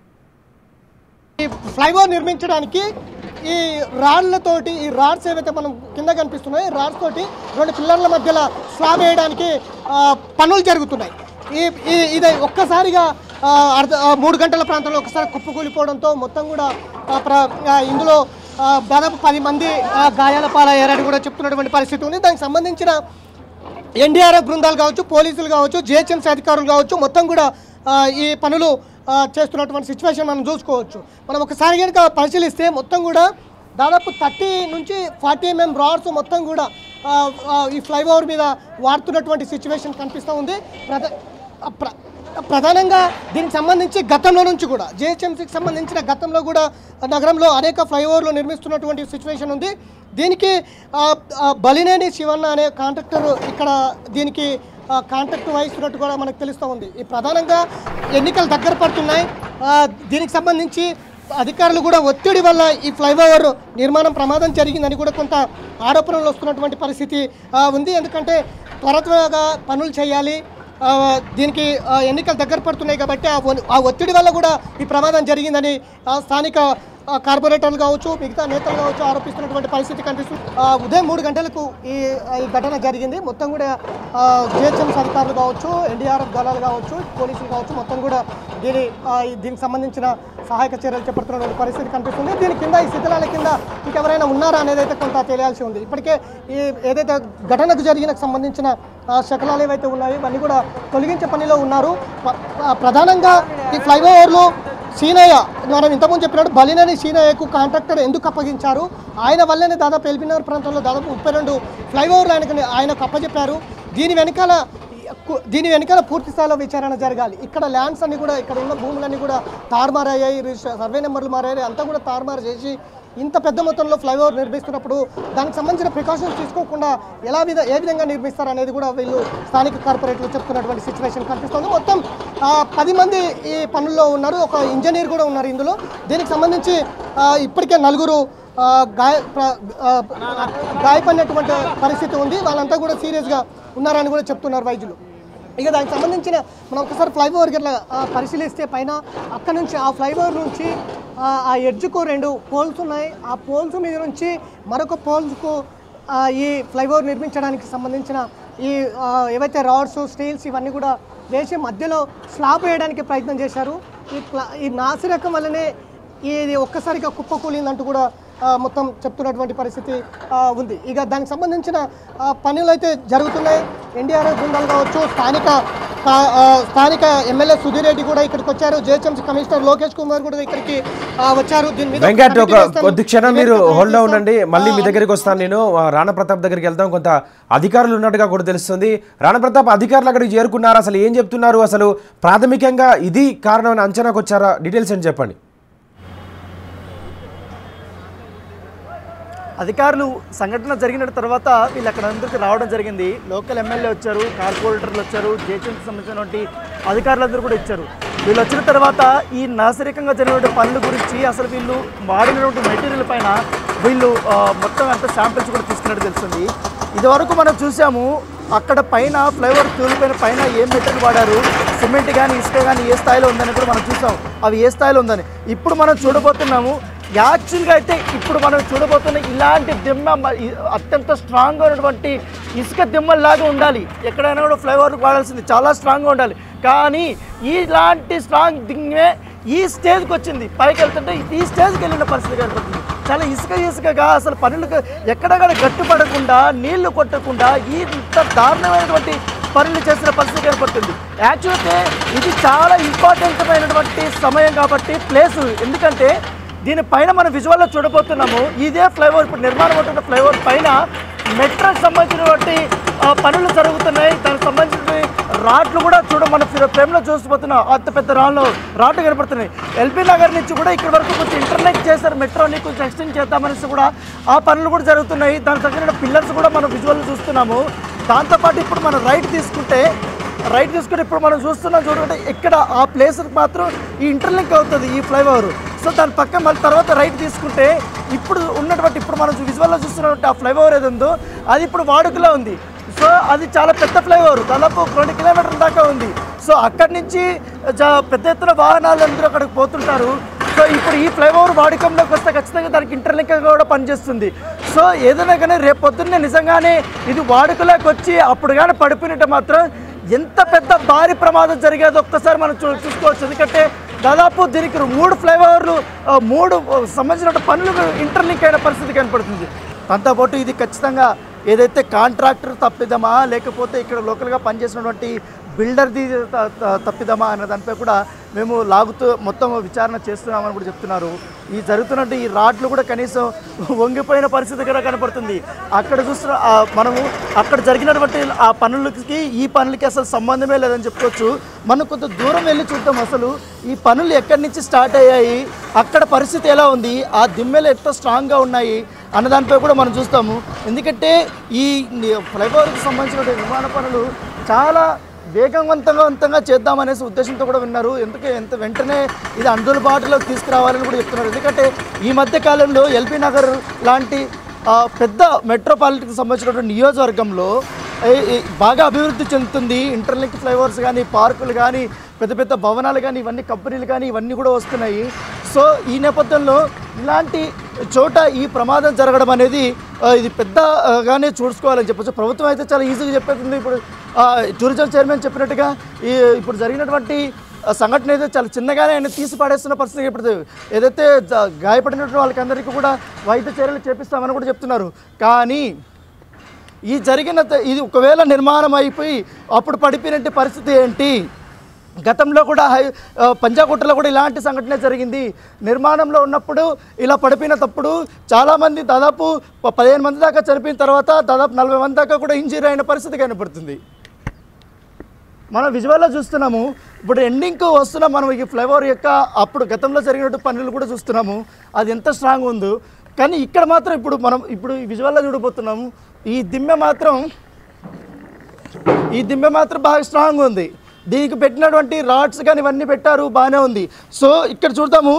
ఈ ఫ్లైఓవర్ నిర్మించడానికి ఈ రాళ్లతోటి ఈ రాడ్స్ ఏవైతే మనం కింద కనిపిస్తున్నాయో ఈ రాడ్స్ తోటి రెండు పిల్లర్ల మధ్యలో స్లాబ్ వేయడానికి ఆ, పనులు జరుగుతున్నాయి ఈ ఈ- ఇది ఒక్కసారిగా ఆ, అర్ధ ఆ, మూడు గంటల ప్రాంతంలో ఒకసారి కుప్పకూలిపోవడంతో మొత్తం కూడా ఆ, ప్ర- ఆ, ఇందులో ఆ, దాదాపు పది మంది ఆ, గాయాల పాలయ్యారని కూడా చెప్తున్నటువంటి పరిస్థితి ఉంది దానికి సంబంధించిన ఎన్డీఆర్ఎఫ్ బృందాలు కావచ్చు పోలీసులు కావచ్చు జిహెచ్ఎంసీ అధికారులు కావచ్చు మొత్తం కూడా ఆ, ఈ పనులు ఆ, చేస్తున్నటువంటి సిచ్యువేషన్ మనం చూసుకోవచ్చు మనం ఒకసారి కనుక పరిశీలిస్తే మొత్తం కూడా దాదాపు థర్టీ నుంచి ఫార్టీ ఎంఎం రాడ్స్ మొత్తం కూడా ఆ, ఆ, ఈ ఫ్లైఓవర్ మీద వాడుతున్నటువంటి సిచ్యువేషన్ కనిపిస్తూ ఉంది ప్రధ ప్ర- ప్రధానంగా దీనికి సంబంధించి గతంలో నుంచి కూడా జిహెచ్ఎంసీకి సంబంధించిన గతంలో కూడా నగరంలో అనేక ఫ్లైఓవర్లు నిర్మిస్తున్నటువంటి సిచ్యువేషన్ ఉంది దీనికి ఆ, ఆ, బలినేని శివన్న అనే కాంట్రాక్టర్ ఇక్కడ దీనికి ఆ, కాంట్రాక్ట్ వహిస్తున్నట్టు కూడా మనకు తెలుస్తూ ఉంది ఈ ప్రధానంగా ఎన్నికలు దగ్గర పడుతున్నాయి ఆ, దీనికి సంబంధించి అధికారులు కూడా ఒత్తిడి వల్ల ఈ ఫ్లైఓవర్ నిర్మాణం ప్రమాదం జరిగిందని కూడా కొంత ఆరోపణలు వస్తున్నటువంటి పరిస్థితి ఆ, ఉంది ఎందుకంటే త్వర త్వరగా పనులు చేయాలి ఆ, దీనికి ఆ, ఎన్నికలు దగ్గర పడుతున్నాయి కాబట్టి ఆ ఒ- ఆ ఒత్తిడి వల్ల కూడా ఈ ప్రమాదం జరిగిందని ఆ, స్థానిక ఆ, కార్పొరేటర్లు కావచ్చు మిగతా నేతలు కావచ్చు ఆరోపిస్తున్నటువంటి పరిస్థితి కనిపిస్తుంది ఆ, ఉదయం మూడు గంటలకు ఈ ఈ ఘటన జరిగింది మొత్తం కూడా జిహెచ్ఎంస్ అధికారులు కావచ్చు ఎన్డీఆర్ఎఫ్ దళాలు కావచ్చు పోలీసులు కావచ్చు మొత్తం కూడా దీని ఆ, ఈ- దీనికి సంబంధించిన సహాయక చర్యలు చేపడుతున్నటువంటి పరిస్థితి కనిపిస్తుంది దీని కింద ఈ శిథిలాల కింద ఇంకెవరైనా ఉన్నారా అనేది అయితే కొంత తెలియాల్సి ఉంది ఇప్పటికే ఈ ఏదైతే ఘటనకు జరిగిన సంబంధించిన ఆ, శకలాలు ఏవైతే ఉన్నాయో ఇవన్నీ కూడా తొలగించే పనిలో ఉన్నారు ప- ఆ, ప్రధానంగా ఈ ఫ్లైఓవర్లు సీనయ్య మనం ఇంతకుముందు చెప్పినట్టు బలినని సీనయ్యకు కాంట్రాక్టర్ ఎందుకు అప్పగించారు ఆయన వల్లనే దాదాపు ఎల్బీనగర్ ప్రాంతంలో దాదాపు ముప్పై రెండు ఫ్లైఓవర్లు ఆయనకు ఆయనకు అప్పచెప్పారు దీని వెనకాల కు- దీని వెనకాల పూర్తి స్థాయిలో విచారణ జరగాలి ఇక్కడ ల్యాండ్స్ అన్ని కూడా ఇక్కడ ఉన్న భూములన్నీ కూడా తారుమారయ్యాయి రిజిస్టర్ సర్వే నెంబర్లు మారాయి అంతా కూడా తారుమారు చేసి ఇంత పెద్ద మొత్తంలో ఫ్లైఓవర్ నిర్మిస్తున్నప్పుడు దానికి సంబంధించిన ప్రికాషన్స్ తీసుకోకుండా ఎలా విధ ఏ విధంగా నిర్మిస్తారు అనేది కూడా వీళ్ళు స్థానిక కార్పొరేట్లు చెప్తున్నటువంటి సిచ్యువేషన్ కనిపిస్తుంది మొత్తం ఆ, పది మంది ఈ పనుల్లో ఉన్నారు ఒక ఇంజనీర్ కూడా ఉన్నారు ఇందులో దీనికి సంబంధించి ఆ, ఇప్పటికే నలుగురు ఆ, గాయ ప్ర- ఆ, గాయపడినటువంటి పరిస్థితి ఉంది వాళ్ళంతా కూడా సీరియస్గా ఉన్నారని కూడా చెప్తున్నారు వైద్యులు ఇక దానికి సంబంధించిన మనం ఒకసారి ఫ్లైఓవర్ గిట్ల ఆ, పరిశీలిస్తే పైన అక్కడ నుంచి ఆ ఫ్లైఓవర్ నుంచి ఆ, ఆ ఎడ్జ్కు రెండు పోల్స్ ఉన్నాయి ఆ పోల్స్ మీద నుంచి మరొక పోల్స్కు ఈ ఫ్లైఓవర్ నిర్మించడానికి సంబంధించిన ఈ ఆ, ఏవైతే రాడ్స్ స్టీల్స్ ఇవన్నీ కూడా వేసి మధ్యలో స్లాబ్ వేయడానికి ప్రయత్నం చేశారు ఈ ప్లా- ఈ నాసిరకం వల్లనే ఇది ఒక్కసారిగా కుప్పకూలిందంటూ కూడా ఆ, మొత్తం చెప్తున్నటువంటి పరిస్థితి ఆ, ఉంది ఇక దానికి సంబంధించిన ఆ, పనులు అయితే జరుగుతున్నాయి ఎన్డీఆర్ఎఫ్ బృందాలు కావచ్చు స్థానిక స్థా- ఆ, స్థానిక ఎమ్మెల్యే సుధీర్ రెడ్డి కూడా ఇక్కడికి వచ్చారు జిహెచ్ఎంసీ కమిషనర్ లోకేష్ కుమార్ కూడా ఇక్కడికి ఆ, వచ్చారు దీని మీద వెంకట్ ఒక కమిటీ వేస్తాం. కొద్ది క్షణం మీరు నివేదిక హోల్డ్ తయారు ఉండండి చేస్తాం. మళ్ళీ మీ ఆ, దగ్గరికి వస్తాను నేను ఆ, రాణా ప్రతాప్ దగ్గరికి వెళ్తాం కొంత అధికారులు ఉన్నట్టుగా కూడా తెలుస్తుంది రాణా ప్రతాప్ అధికారులు అక్కడికి చేరుకున్నారు అసలు ఏం చెప్తున్నారు అసలు ప్రాథమికంగా ఇది కారణం అని అంచనాకు వచ్చారా డీటెయిల్స్ ఏంటి చెప్పండి అధికారులు సంఘటన జరిగిన తర్వాత వీళ్ళు అక్కడ అందరికీ రావడం జరిగింది లోకల్ ఎమ్మెల్యే వచ్చారు కార్పొరేటర్లు వచ్చారు జేసీకి సంబంధించినటువంటి అధికారులందరూ కూడా ఇచ్చారు వీళ్ళు వచ్చిన తర్వాత ఈ నాసిరకంగా జరిగినటువంటి పనుల గురించి అసలు వీళ్ళు వాడినటువంటి మెటీరియల్ పైన వీళ్ళు ఆ, మొత్తం అంత శాంపిల్స్ కూడా తీసుకున్నట్టు తెలుస్తుంది ఇదివరకు మనం చూసాము అక్కడ పైన ఫ్లైఓవర్ ట్యూల్ పైన పైన ఏ మెటీరియల్ వాడారు సిమెంట్ కానీ ఇసుక కానీ ఏ స్థాయిలో ఉందని కూడా మనం చూసాం అవి ఏ స్థాయిలో ఉందని ఇప్పుడు మనం చూడబోతున్నాము యాక్చువల్గా అయితే ఇప్పుడు మనం చూడబోతున్న ఇలాంటి దిమ్మ మ- ఇ- అత్యంత స్ట్రాంగ్గా ఉన్నటువంటి ఇసుక దిమ్మల్లాగా ఉండాలి ఎక్కడైనా కూడా ఫ్లైఓవర్ వాడాల్సింది చాలా స్ట్రాంగ్గా ఉండాలి కానీ ఇలాంటి స్ట్రాంగ్ దిమ్మే ఈ స్టేజ్కి వచ్చింది పైకి వెళ్తుంటే ఈ స్టేజ్కి వెళ్ళిన పరిస్థితి కనపడుతుంది చాలా ఇసుక ఇసుకగా అసలు పనులకు ఎక్కడక్కడ గట్టుపడకుండా నీళ్లు కొట్టకుండా ఈ ఇంత దారుణమైనటువంటి పనులు చేసిన పరిస్థితి కనపడుతుంది యాక్చువల్గా ఇది చాలా ఇంపార్టెంట్ అయినటువంటి సమయం కాబట్టి ప్లేస్ ఎందుకంటే దీనిపైన మనం విజువల్లో చూడబోతున్నాము ఇదే ఫ్లైఓవర్ ఇప్పుడు నిర్మాణం అవుతున్న ఫ్లైఓవర్ పైన మెట్రోకి సంబంధించినటువంటి ఆ, పనులు జరుగుతున్నాయి దానికి సంబంధించిన రాడ్లు కూడా చూడ మన ఫ్రేమ్లో చూసిపోతున్నాం అంత పెద్ద రాళ్ళు రాడ్లు కనపడుతున్నాయి ఎల్బీ నగర్ నుంచి కూడా ఇక్కడ వరకు కొంచెం ఇంటర్నెట్ చేశారు మెట్రోని కొంచెం ఎక్స్టెండ్ చేద్దామనేసి కూడా ఆ పనులు కూడా జరుగుతున్నాయి దానికి తగిన పిల్లర్స్ కూడా మనం విజువల్ చూస్తున్నాము దాంతోపాటు ఇప్పుడు మనం రైట్ తీసుకుంటే రైట్ తీసుకుంటే ఇప్పుడు మనం చూస్తున్నాం చూడండి ఇక్కడ ఆ ప్లేస్ మాత్రం ఈ ఇంటర్లింక్ అవుతుంది ఈ ఫ్లైఓవర్ సో దాని పక్కన మళ్ళీ తర్వాత రైట్ తీసుకుంటే ఇప్పుడు ఉన్నటువంటి ఇప్పుడు మనం విజువల్లో చూస్తున్నటువంటి ఆ ఫ్లైఓవర్ ఏది ఉందో అది ఇప్పుడు వాడుకలో ఉంది సో అది చాలా పెద్ద ఫ్లైఓవర్ దాదాపు రెండు కిలోమీటర్ల దాకా ఉంది సో అక్కడి నుంచి జా- పెద్ద ఎత్తున వాహనాలు అందరూ అక్కడికి పోతుంటారు సో ఇప్పుడు ఈ ఫ్లైఓవర్ వాడకంలోకి వస్తే ఖచ్చితంగా దానికి ఇంటర్లింక్ కూడా పనిచేస్తుంది సో ఏదైనా కానీ రేపు పొద్దున్నే నిజంగానే ఇది వాడుకలోకి వచ్చి అప్పుడు కానీ పడిపోయినట్టు మాత్రం ఎంత పెద్ద భారీ ప్రమాదం జరిగేదో ఒక్కసారి మనం చూ చూసుకోవచ్చు ఎందుకంటే దాదాపు దీనికి మూడు ఫ్లైఓవర్లు ఆ, మూడు ఆ, సంబంధించిన పనులు ఇంటర్లింక్ అయిన పరిస్థితి కనపడుతుంది దాంతోపాటు ఇది ఖచ్చితంగా ఏదైతే కాంట్రాక్టర్ తప్పిదమా లేకపోతే ఇక్కడ లోకల్గా పనిచేసినటువంటి బిల్డర్ది త- త- తప్పిదమా అనే దానిపై కూడా మేము లాగుతూ మొత్తం విచారణ చేస్తున్నామని కూడా చెప్తున్నారు ఈ జరుగుతున్నట్టు ఈ రాడ్లు కూడా కనీసం వంగిపోయిన పరిస్థితి కూడా కనపడుతుంది అక్కడ చూస్తున్న ఆ మనము అక్కడ జరిగినటువంటి ఆ పనులకి ఈ పనులకి అసలు సంబంధమే లేదని చెప్పుకోవచ్చు మనం కొంత దూరం వెళ్ళి చూద్దాం అసలు ఈ పనులు ఎక్కడి నుంచి స్టార్ట్ అయ్యాయి అక్కడ పరిస్థితి ఎలా ఉంది ఆ దిమ్మెలు ఎంత స్ట్రాంగ్గా ఉన్నాయి అన్న దానిపై కూడా మనం చూస్తాము ఎందుకంటే ఈ ఫ్లైఓవర్కి సంబంధించిన నిర్మాణ పనులు చాలా వేగవంతవంతంగా చేద్దామనేసి ఉద్దేశంతో కూడా విన్నారు ఎందుకంటే ఎంత వెంటనే ఇది అందుబాటులోకి తీసుకురావాలని కూడా చెప్తున్నారు ఎందుకంటే ఈ మధ్య కాలంలో ఎల్బీ నగర్ లాంటి ఆ, పెద్ద మెట్రోపాలిటీకి సంబంధించినటువంటి నియోజకవర్గంలో ఈ- ఈ బాగా అభివృద్ధి చెందుతుంది ఇంటర్లింక్ ఫ్లైఓవర్స్ కానీ పార్కులు కానీ పెద్ద పెద్ద భవనాలు కానీ ఇవన్నీ కంపెనీలు కానీ ఇవన్నీ కూడా వస్తున్నాయి సో ఈ నేపథ్యంలో ఇలాంటి చోట ఈ ప్రమాదం జరగడం అనేది ఆ, ఇది పెద్దగానే చూసుకోవాలని చెప్పొచ్చు ప్రభుత్వం అయితే చాలా ఈజీగా చెప్పేస్తుంది ఇప్పుడు ఆ, టూరిజం చైర్మన్ చెప్పినట్టుగా ఈ ఇప్పుడు జరిగినటువంటి ఆ, సంఘటన అయితే చాలా చిన్నగానే ఆయన తీసి పడేస్తున్న పరిస్థితి ఇప్పుడు ఏదైతే జ- గాయపడినటువంటి వాళ్ళకందరికీ కూడా వైద్య చర్యలు చేపిస్తామని కూడా చెప్తున్నారు కానీ ఈ జరిగిన త- ఇది ఒకవేళ నిర్మాణం అయిపోయి అప్పుడు పడిపోయినట్టు పరిస్థితి ఏంటి గతంలో కూడా హై ఆ, పంజాగుట్టలో కూడా ఇలాంటి సంఘటన జరిగింది నిర్మాణంలో ఉన్నప్పుడు ఇలా పడిపోయిన తప్పుడు చాలామంది దాదాపు ప- పదిహేను మంది దాకా చనిపోయిన తర్వాత దాదాపు నలభై మంది దాకా కూడా ఇంజరీ అయిన పరిస్థితి కనపడుతుంది మనం విజువల్లో చూస్తున్నాము ఇప్పుడు ఎండింగ్కి వస్తున్నాం మనం ఈ ఫ్లైఓవర్ యొక్క అప్పుడు గతంలో జరిగినట్టు పనులు కూడా చూస్తున్నాము అది ఎంత స్ట్రాంగ్ ఉందో కానీ ఇక్కడ మాత్రం ఇప్పుడు మనం ఇప్పుడు ఈ విజువల్లో చూడబోతున్నాము ఈ దిమ్మె మాత్రం ఈ దిమ్మె మాత్రం బాగా స్ట్రాంగ్ ఉంది దీనికి పెట్టినటువంటి రాడ్స్ కానీ ఇవన్నీ పెట్టారు బాగానే ఉంది సో ఇక్కడ చూద్దాము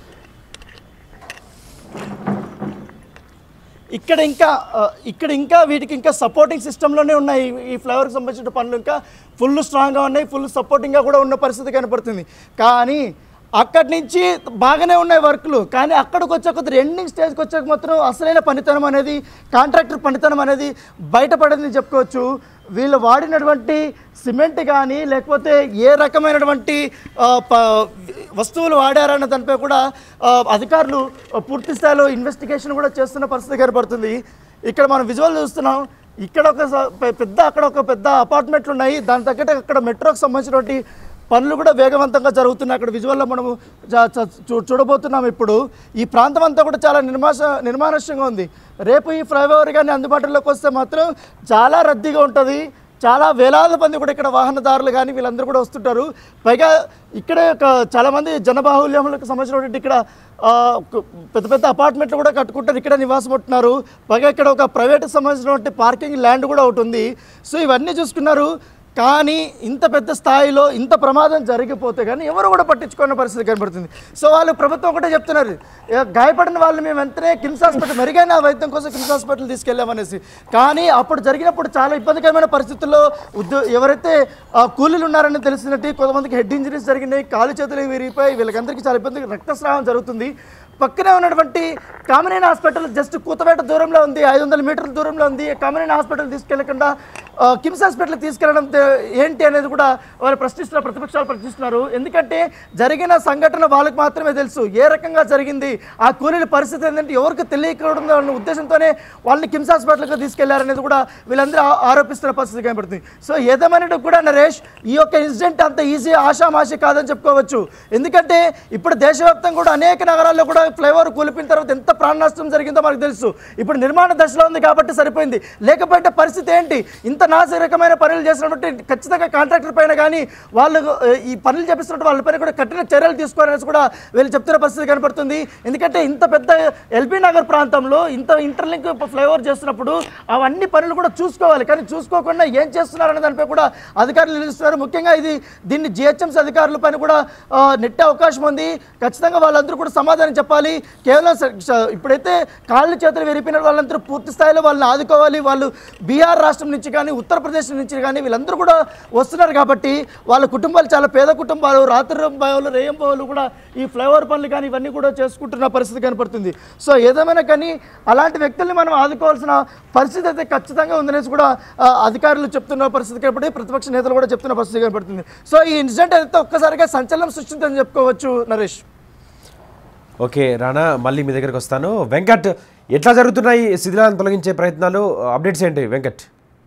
ఇక్కడ ఇంకా ఆ, ఇక్కడ ఇంకా వీటికి ఇంకా సపోర్టింగ్ సిస్టంలోనే ఉన్నాయి ఈ- ఈ ఫ్లవర్కి సంబంధించిన పనులు ఇంకా ఫుల్ స్ట్రాంగ్గా ఉన్నాయి ఫుల్ సపోర్టింగ్గా కూడా ఉన్న పరిస్థితి కనపడుతుంది కానీ అక్కడి నుంచి బాగానే ఉన్నాయి వర్క్లు కానీ అక్కడికి వచ్చే కొద్ది ఎండింగ్ స్టేజ్కి వచ్చాక మాత్రం అసలైన పనితనం అనేది కాంట్రాక్టర్ పనితనం అనేది బయటపడదని చెప్పుకోవచ్చు వీళ్ళు వాడినటువంటి సిమెంట్ కానీ లేకపోతే ఏ రకమైనటువంటి ఆ, ప- వస్తువులు వాడారన్న దానిపై కూడా ఆ, అధికారులు పూర్తి స్థాయిలో ఇన్వెస్టిగేషన్ కూడా చేస్తున్న పరిస్థితి కనబడుతుంది ఇక్కడ మనం విజువల్ చూస్తున్నాం ఇక్కడ ఒక స- పె- పెద్ద అక్కడ ఒక పెద్ద అపార్ట్మెంట్లు ఉన్నాయి దాని తగ్గట్టు అక్కడ మెట్రోకి సంబంధించినటువంటి పనులు కూడా వేగవంతంగా జరుగుతున్నాయి అక్కడ విజువల్లో మనము చ- చ- చూ- చూడబోతున్నాం ఇప్పుడు ఈ ప్రాంతం అంతా కూడా చాలా నిర్మాష నిర్మానుష్యంగా ఉంది రేపు ఈ ఫ్లైఓవర్ కానీ అందుబాటులోకి వస్తే మాత్రం చాలా రద్దీగా ఉంటుంది చాలా వేలాది మంది కూడా ఇక్కడ వాహనదారులు కానీ వీళ్ళందరూ కూడా వస్తుంటారు పైగా ఇక్కడే ఒక చాలామంది జనబాహుల్యములకు సంబంధించినటువంటి ఇక్కడ ఆ, ఒక పెద్ద పెద్ద అపార్ట్మెంట్లు కూడా కట్టుకుంటారు ఇక్కడ నివాసం ఉంటున్నారు పైగా ఇక్కడ ఒక ప్రైవేట్కి సంబంధించినటువంటి పార్కింగ్ ల్యాండ్ కూడా ఒకటి ఉంది సో ఇవన్నీ చూసుకున్నారు కానీ ఇంత పెద్ద స్థాయిలో ఇంత ప్రమాదం జరిగిపోతే కానీ ఎవరు కూడా పట్టించుకున్న పరిస్థితి కనబడుతుంది సో వాళ్ళు ప్రభుత్వం ఒకటే చెప్తున్నారు "ఏ, గాయపడిన వాళ్ళు మేము వెంటనే కిమ్స్ హాస్పిటల్ మెరుగైన వైద్యం కోసం కిమ్స్ హాస్పిటల్ తీసుకెళ్ళామనేసి కానీ అప్పుడు జరిగినప్పుడు చాలా ఇబ్బందికరమైన పరిస్థితుల్లో ఉద్యో ఎవరైతే ఆ, కూలీలు ఉన్నారని తెలిసినట్టు కొంతమందికి హెడ్ ఇంజరీస్ జరిగినాయి కాలు చేతులు విరిగిపోయి వీళ్ళకందరికీ చాలా ఇబ్బంది రక్తస్రావం జరుగుతుంది పక్కనే ఉన్నటువంటి కామినేని హాస్పిటల్ జస్ట్ కూతవేట దూరంలో ఉంది ఐదు వందల మీటర్ల దూరంలో ఉంది కామినేని హాస్పిటల్ తీసుకెళ్లకుండా ఆ, కిమ్స్ హాస్పిటల్ తీసుకెళ్ళడం తే- ఏంటి అనేది కూడా వాళ్ళు ప్రశ్నిస్తున్నారు ప్రతిపక్షాలు ప్రశ్నిస్తున్నారు ఎందుకంటే జరిగిన సంఘటన వాళ్ళకి మాత్రమే తెలుసు ఏ రకంగా జరిగింది ఆ కూలీల పరిస్థితి ఏంటంటే ఎవరికి తెలియకూడదు అన్న ఉద్దేశంతోనే వాళ్ళని కిమ్స్ హాస్పిటల్కి తీసుకెళ్లారనేది కూడా వీళ్ళందరూ ఆ- ఆరోపిస్తున్న పరిస్థితి కనబడుతుంది సో ఏదేమైనా కూడా నరేష్ ఈ యొక్క ఇన్సిడెంట్ అంత ఈజీ ఆషామాషి కాదని చెప్పుకోవచ్చు ఎందుకంటే ఇప్పుడు దేశవ్యాప్తంగా కూడా అనేక నగరాల్లో కూడా ఫ్లైఓవర్ కూలిపిన తర్వాత ఎంత ప్రాణ నష్టం జరిగిందో మనకు తెలుసు ఇప్పుడు నిర్మాణ దశలో ఉంది కాబట్టి సరిపోయింది లేకపోతే పరిస్థితి ఏంటి ఇంత నాశరకమైన పనులు చేసినటువంటి ఖచ్చితంగా కాంట్రాక్టర్ పైన కానీ వాళ్ళు ఆ, ఈ పనులు చేపిస్తున్నట్టు వాళ్ళపైన కూడా కఠిన చర్యలు తీసుకోవాలనేసి కూడా వీళ్ళు చెప్తున్న పరిస్థితి కనపడుతుంది ఎందుకంటే ఇంత పెద్ద ఎల్బీ నగర్ ప్రాంతంలో ఇంత ఇంటర్లింక్ ఫ్లైఓవర్ చేస్తున్నప్పుడు అవన్నీ పనులు కూడా చూసుకోవాలి కానీ చూసుకోకుండా ఏం చేస్తున్నారనే దానిపై కూడా అధికారులు నిలుస్తున్నారు ముఖ్యంగా ఇది దీన్ని జిహెచ్ఎంసీ అధికారుల పైన కూడా ఆ, నెట్టే అవకాశం ఉంది ఖచ్చితంగా వాళ్ళందరూ కూడా సమాధానం చెప్పాలి కేవలం స- స- ఇప్పుడైతే కాళ్ళు చేతులు విరిపిన వాళ్ళందరూ పూర్తి స్థాయిలో వాళ్ళని ఆదుకోవాలి వాళ్ళు బీహార్ రాష్ట్రం నుంచి కానీ ఉత్తరప్రదేశ్ నుంచి కానీ వీళ్ళందరూ కూడా వస్తున్నారు కాబట్టి వాళ్ళ కుటుంబాలు చాలా పేద కుటుంబాలు రాత్రి బావులు రేయం బావులు కూడా ఈ ఫ్లైఓవర్ పనులు కానీ ఇవన్నీ కూడా చేసుకుంటున్న పరిస్థితి కనపడుతుంది సో ఏదేమైనా కానీ అలాంటి వ్యక్తుల్ని మనం ఆదుకోవాల్సిన పరిస్థితి అయితే ఖచ్చితంగా ఉందనేసి కూడా ఆ, అధికారులు చెప్తున్న పరిస్థితి కనపడి ప్రతిపక్ష నేతలు కూడా చెప్తున్న పరిస్థితి కనపడుతుంది సో ఈ ఇన్సిడెంట్ అయితే ఒక్కసారిగా సంచలనం సృష్టిందని చెప్పుకోవచ్చు నరేష్ ఓకే రానా మళ్ళీ మీ దగ్గరికి వస్తాను వెంకట్ ఎట్లా జరుగుతున్నాయి శిథిలాలను తొలగించే ప్రయత్నాలు అప్డేట్స్ ఏంటి వెంకట్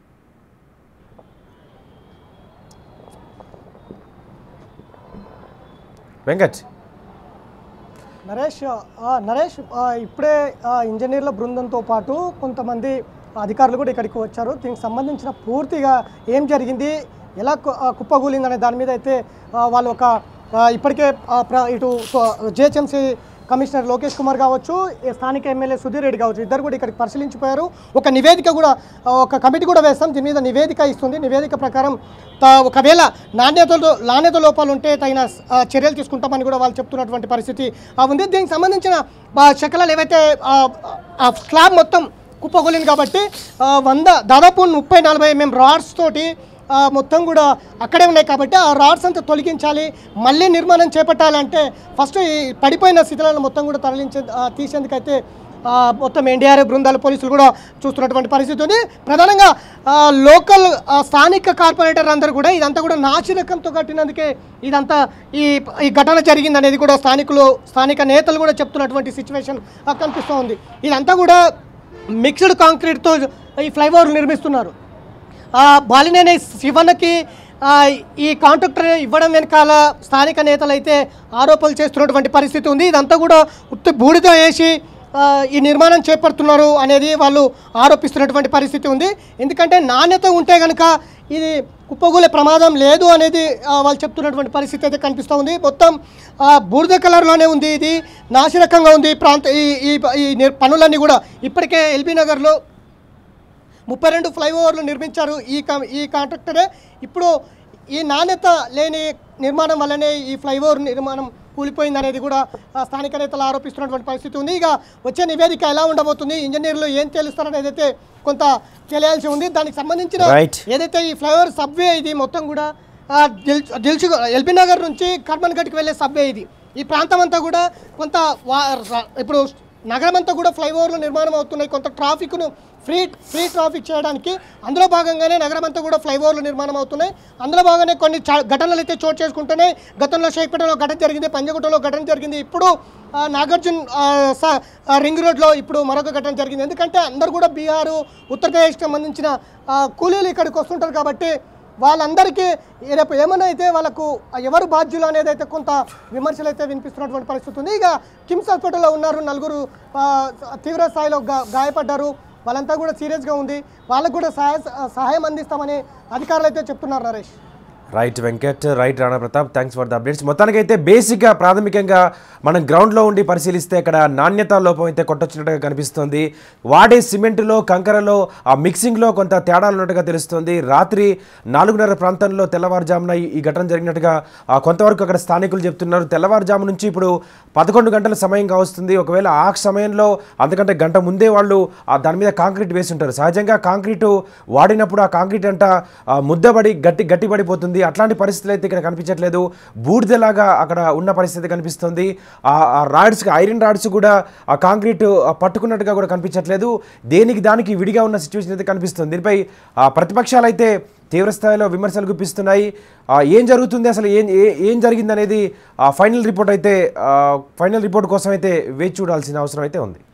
వెంకట్ నరేష్ ఆ, నరేష్ ఆ, ఇప్పుడే ఆ, ఇంజనీర్ల బృందంతో పాటు కొంతమంది అధికారులు కూడా ఇక్కడికి వచ్చారు దీనికి సంబంధించిన పూర్తిగా ఏం జరిగింది ఎలా కు- ఆ, కుప్పగూలిందనే దాని మీద అయితే ఆ, వాళ్ళు ఒక ఆ, ఇప్పటికే ఆ, ప్ర- ఇటు జిహెచ్ఎంసీ కమిషనర్ లోకేష్ కుమార్ కావచ్చు ఈ స్థానిక ఎమ్మెల్యే సుధీర్ రెడ్డి కావచ్చు ఇద్దరు కూడా ఇక్కడికి పరిశీలించిపోయారు ఒక నివేదిక కూడా ఆ, ఒక కమిటీ కూడా వేస్తాం దీని మీద నివేదిక ఇస్తుంది నివేదిక ప్రకారం తా- ఒకవేళ నాణ్యతలో నాణ్యత లోపాలు ఉంటే తగిన ఆ, చర్యలు తీసుకుంటామని కూడా వాళ్ళు చెప్తున్నటువంటి పరిస్థితి ఆ, ఉంది దీనికి సంబంధించిన ఆ, శకలాలు ఏవైతే ఆ, ఆ స్లాబ్ మొత్తం కుప్పగొలింది కాబట్టి ఆ, వంద దాదాపు ముప్పై నలభై ఎంఎం రాడ్స్ తోటి ఆ, మొత్తం కూడా అక్కడే ఉన్నాయి కాబట్టి ఆ రాడ్స్ అంతా తొలగించాలి మళ్ళీ నిర్మాణం చేపట్టాలంటే ఫస్ట్ ఈ పడిపోయిన స్థితులను మొత్తం కూడా తరలించే ఆ, తీసేందుకైతే ఆ, మొత్తం ఎన్డీఆర్ఎఫ్ బృందాలు పోలీసులు కూడా చూస్తున్నటువంటి పరిస్థితి ఉంది ప్రధానంగా ఆ, లోకల్ ఆ, స్థానిక కార్పొరేటర్ అందరూ కూడా ఇదంతా కూడా నాసిరకంతో కట్టినందుకే ఇదంతా ఈ ఈ ఘటన జరిగింది అనేది కూడా స్థానికులు స్థానిక నేతలు కూడా చెప్తున్నటువంటి సిచ్యువేషన్ కనిపిస్తూ ఉంది ఇదంతా కూడా మిక్స్డ్ కాంక్రీట్తో ఈ ఫ్లైఓవర్ నిర్మిస్తున్నారు ఆ, బాలినేని శివన్నకి ఆ, ఈ కాంట్రాక్టర్ ఇవ్వడం వెనకాల స్థానిక నేతలు అయితే ఆరోపణలు చేస్తున్నటువంటి పరిస్థితి ఉంది ఇదంతా కూడా ఉత్తి బూడిద వేసి ఆ, ఈ నిర్మాణం చేపడుతున్నారు అనేది వాళ్ళు ఆరోపిస్తున్నటువంటి పరిస్థితి ఉంది ఎందుకంటే నాణ్యత ఉంటే కనుక ఇది కుప్పగూలే ప్రమాదం లేదు అనేది ఆ, వాళ్ళు చెప్తున్నటువంటి పరిస్థితి అయితే కనిపిస్తూ ఉంది మొత్తం ఆ, బూడిద కలర్లోనే ఉంది ఇది నాసిరకంగా ఉంది ఈ ప్రాంత ఈ ఈ ఈ నిర్- పనులన్నీ కూడా ఇప్పటికే ఎల్బీ నగర్లో ముప్పై రెండు ఫ్లైఓవర్లు నిర్మించారు ఈ కా ఈ కాంట్రాక్టరే ఇప్పుడు ఈ నాణ్యత లేని నిర్మాణం వల్లనే ఈ ఫ్లైఓవర్ నిర్మాణం కూలిపోయింది అనేది కూడా ఆ, స్థానిక నేతలు ఆరోపిస్తున్నటువంటి పరిస్థితి ఉంది ఇక వచ్చే నివేదిక ఎలా ఉండబోతుంది ఇంజనీర్లు ఏం తేలుస్తారనేది అయితే కొంత తెలియాల్సి ఉంది దానికి సంబంధించిన Right. ఏదైతే ఈ ఫ్లైఓవర్ సబ్వే ఇది మొత్తం కూడా ఆ, దిల్ దిల్సు ఎల్బీ నగర్ నుంచి కర్మన్ ఘట్కి వెళ్ళే సబ్వే ఇది ఈ ప్రాంతం అంతా కూడా కొంత వా- ర- ఇప్పుడు నగరం అంతా కూడా ఫ్లైఓవర్లు నిర్మాణం అవుతున్నాయి కొంత ట్రాఫిక్ను ఫ్రీ ఫ్రీ ట్రాఫిక్ చేయడానికి అందులో భాగంగానే నగరం అంతా కూడా ఫ్లైఓవర్లు నిర్మాణం అవుతున్నాయి అందులో భాగంగానే కొన్ని చా- ఘటనలు అయితే చోటు చేసుకుంటున్నాయి గతంలో షేక్పేటలో ఘటన జరిగింది పంజగుట్టలో ఘటన జరిగింది ఇప్పుడు ఆ, నాగార్జున్ ఆ, స- ఆ, రింగ్ రోడ్లో ఇప్పుడు మరొక ఘటన జరిగింది ఎందుకంటే అందరు కూడా బీహారు ఉత్తరప్రదేశ్కి సంబంధించిన ఆ, కూలీలు ఇక్కడికి వస్తుంటారు కాబట్టి వాళ్ళందరికీ రేపు ఏమైనా అయితే వాళ్ళకు ఎవరు బాధ్యులు అనేది అయితే కొంత విమర్శలు అయితే వినిపిస్తున్నటువంటి పరిస్థితి ఉంది ఇక కిమ్స్ హాస్పిటల్లో ఉన్నారు నలుగురు ఆ, తీవ్ర స్థాయిలో గా గాయపడ్డారు వాళ్ళంతా కూడా సీరియస్గా ఉంది వాళ్ళకు కూడా సహాయ సహాయం అందిస్తామని అధికారులు అయితే చెప్తున్నారు Naresh right Venkat right Rana Pratap thanks for the updates మొత్తానికైతే బేసిక్గా ప్రాథమికంగా మనం గ్రౌండ్లో ఉండి పరిశీలిస్తే ఇక్కడ నాణ్యత లోపం అయితే కొట్టొచ్చినట్టుగా కనిపిస్తుంది వాడే సిమెంటులో కంకరలో ఆ మిక్సింగ్లో కొంత తేడాలు ఉన్నట్టుగా తెలుస్తుంది రాత్రి నాలుగున్నర ప్రాంతంలో తెల్లవారుజామున ఈ- ఈ ఘటన జరిగినట్టుగా ఆ, కొంతవరకు అక్కడ స్థానికులు చెప్తున్నారు తెల్లవారుజాము నుంచి ఇప్పుడు పదకొండు గంటల సమయం కావస్తుంది ఒకవేళ ఆ సమయంలో అంతకంటే గంట ముందే వాళ్ళు ఆ దాని మీద కాంక్రీట్ వేసి ఉంటారు సహజంగా కాంక్రీటు వాడినప్పుడు ఆ కాంక్రీట్ అంట ఆ, ముద్దబడి గట్టి గట్టిపడిపోతుంది అట్లాంటి పరిస్థితులు అయితే ఇక్కడ కనిపించట్లేదు బూడిదలాగా అక్కడ ఉన్న పరిస్థితి కనిపిస్తుంది ఆ ఆ రాడ్స్ ఐరన్ రాడ్స్ కూడా ఆ కాంక్రీట్ ఆ, పట్టుకున్నట్టుగా కూడా కనిపించట్లేదు దేనికి దానికి విడిగా ఉన్న సిచ్యువేషన్ అయితే కనిపిస్తుంది దీనిపై ఆ, ప్రతిపక్షాలు అయితే తీవ్ర స్థాయిలో విమర్శలు గుప్పిస్తున్నాయి ఆ, ఏం జరుగుతుంది అసలు ఏం ఏ- ఏం జరిగింది అనేది ఫైనల్ రిపోర్ట్ అయితే ఫైనల్ రిపోర్ట్ కోసం అయితే వేచి చూడాల్సిన అవసరం అయితే ఉంది